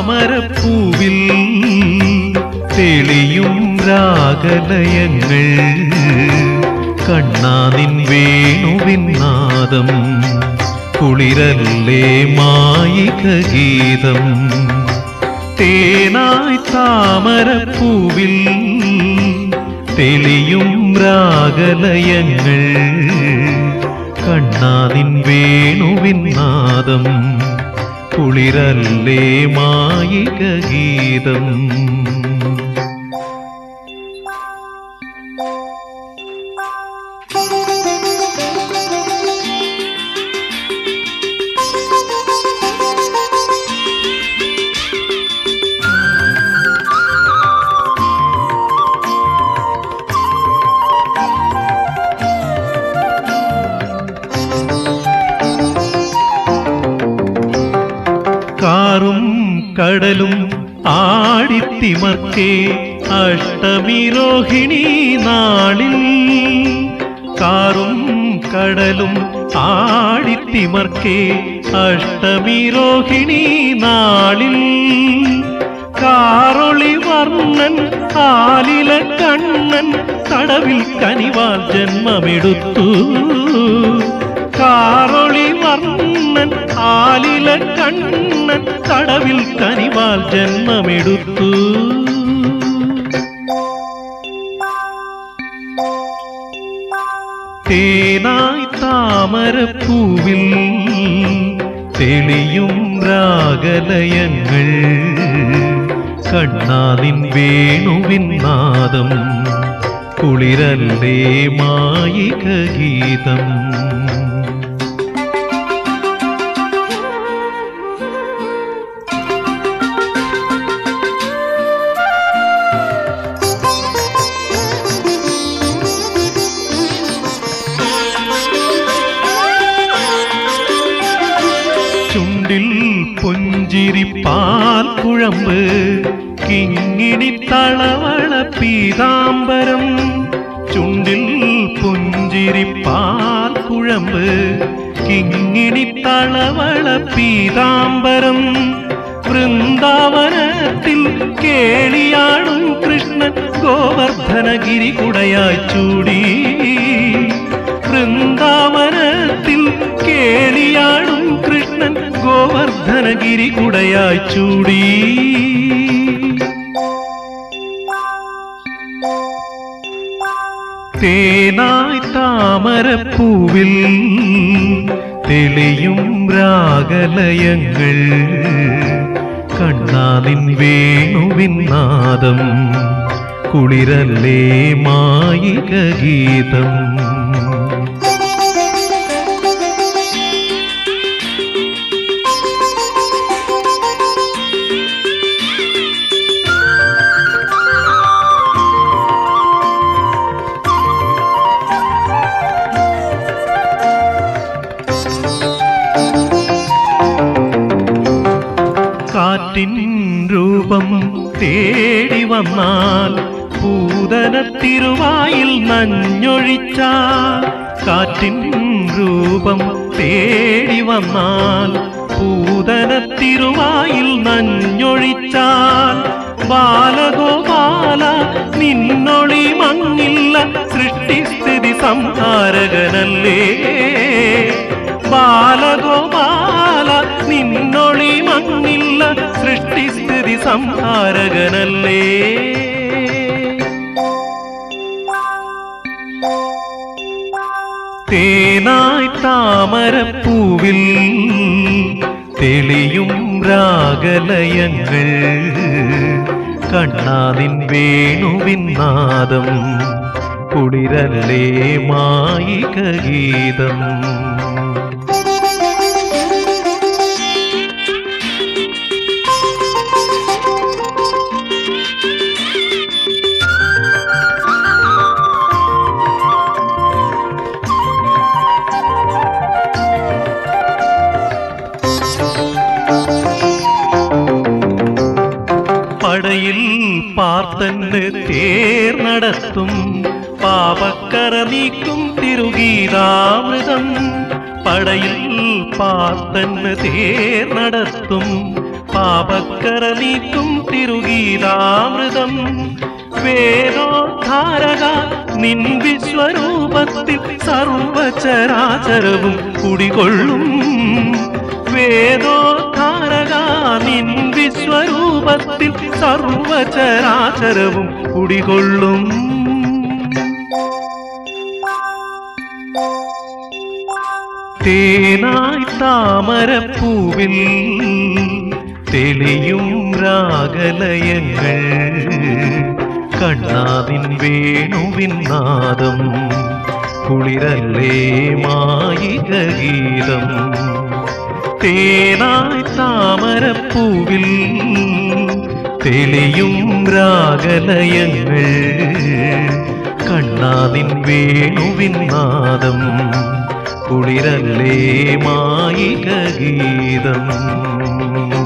താമരപ്പൂവിൽ തെളിയും രാഗലയങ്ങൾ കണ്ണാനിൻ വേണുവിൻ നാദം കുളിരല്ലേ മായിക ഗീതം തേനായി താമരപ്പൂവിൽ തെളിയും രാഗലയങ്ങൾ കണ്ണാനിൻ വേണുവിൻ നാദം കുളിരല്ലേ മായിക ഗീതം കാറും കടലും ആടിത്തിമർക്കേ അഷ്ടമി രോഹിണി നാളിൽ കാറും കടലും ആടിത്തിമർക്കേ അഷ്ടമി രോഹിണി നാളിൽ കാറൊളി വർണ്ണൻ ആലില കണ്ണൻ തടവിൽ കനിവാൽ ജന്മമെടുത്തു കാറൊളി വർണ്ണൻ ആലില കണ്ണൻ തടവിൽ കനിവാൽ ജന്മമെടുത്തു തേനായി താമരപ്പൂവിൽ തെളിയും രാഗലയങ്ങൾ കണ്ണാതിൻ വേണുവിൻ നാദം കുളിരല്ലേ മായിക ഗീതം ചുണ്ടിൽ പുഞ്ചിരി പാൽ കുഴമ്പ് കിങ്ങിണി തളവള പീതാംബരം ചുണ്ടിൽ പുഞ്ചിരി പാൽ കുഴമ്പ് കിങ്ങിണി തളവള പീതാംബരം വൃന്ദാവനത്തിൽ കേളിയാടും കൃഷ്ണൻ ഗോവർദ്ധനഗിരി കുടയായി ചൂടി വൃന്ദാവനത്തിൽ കേളിയാടും കൃഷ്ണൻ ഗോവർദ്ധനഗിരി കുടയായി ചൂടി തേനായി താമരപ്പൂവിൽ തെളിയും രാഗലയങ്ങൾ കണ്ണാതിൻ വേണുവിൻ നാദം കുളിരല്ലേ മായിക ഗീതം കാറ്റിൻ രൂപം തേടി വന്നാൽ പൂതന തിരുവായിൽ നഞ്ഞൊഴിച്ചാൽ കാറ്റിൻ രൂപം തേടി വന്നാൽ പൂതന തിരുവായിൽ നഞ്ഞൊഴിച്ചാൽ ബാലഗോപാല നിന്നൊളി മങ്ങില്ല സൃഷ്ടിസ്ഥിതി സംഹാരകനല്ലേ ബാലഗോപാല നിന്നൊളി മങ്ങില്ല സൃഷ്ടിസ്ഥിതി സംഹാരകനല്ലേ തേനായി താമരപ്പൂവിൽ തെളിയും രാഗലയങ്ങൾ കണ്ണാതിൻ വേണുവിൻ നാദം കുളിരല്ലേ മായിക ഗീതം പടയിൽ പാർത്തന്ന് തേർ നടത്തും പാപക്കറ നീക്കും തിരുഗീതാമൃതം പടയിൽ പാർത്തന്ന് തേർ നടത്തും പാപക്കറ നീക്കും തിരുഗീതാമൃതം വേദോദ്ധാരക നിൻ വിശ്വരൂപത്തിൽ സർവചരാചരവും കുടികൊള്ളും വേദോദ്ധാരക നിൻ വിശ്വരൂപത്തിൽ സർവചരാചരവും കുടികൊള്ളും തേനായി താമരപ്പൂവിൽ തെളിയും രാഗലയങ്ങൾ കണ്ണാതിൻ വേണുവിൻ നാദം കുളിരല്ലേ മായിക ഗീതം തേനായി താമരപ്പൂവിൽ തെളിയും രാഗലയങ്ങൾ കണ്ണാതിൻ വേണുവിൻ നാദം കുളിരല്ലേ മായിക ഗീതം